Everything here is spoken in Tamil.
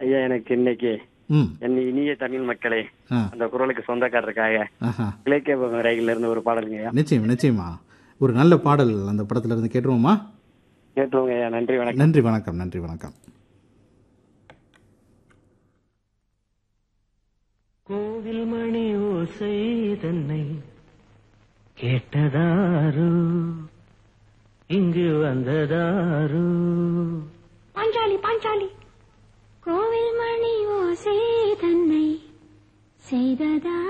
ஐயா எனக்கு இன்னைக்கு ம் என் இனிய தமிழ் மக்களே ஆ அந்த குரலுக்கு சொந்தக்காரருக்காக ஆஹா கிழக்கே போகும் ரயில்ல இருந்து ஒரு பாடலுங்க ஐயா நிச்சயம் நிச்சயமா ஒரு நல்ல பாடல் அந்த படத்துல இருந்து கேட்டுருவோமா கேட்டுருவோங்க ஐயா நன்றி வணக்கம் நன்றி வணக்கம் நன்றி வணக்கம் கோவில் மணி ஓசை தன்னை கேட்டதாரு இங்கு வந்ததாரு பாஞ்சாலி பாஞ்சாலி கோவில் மணி ஓசை தன்னை செய்ததா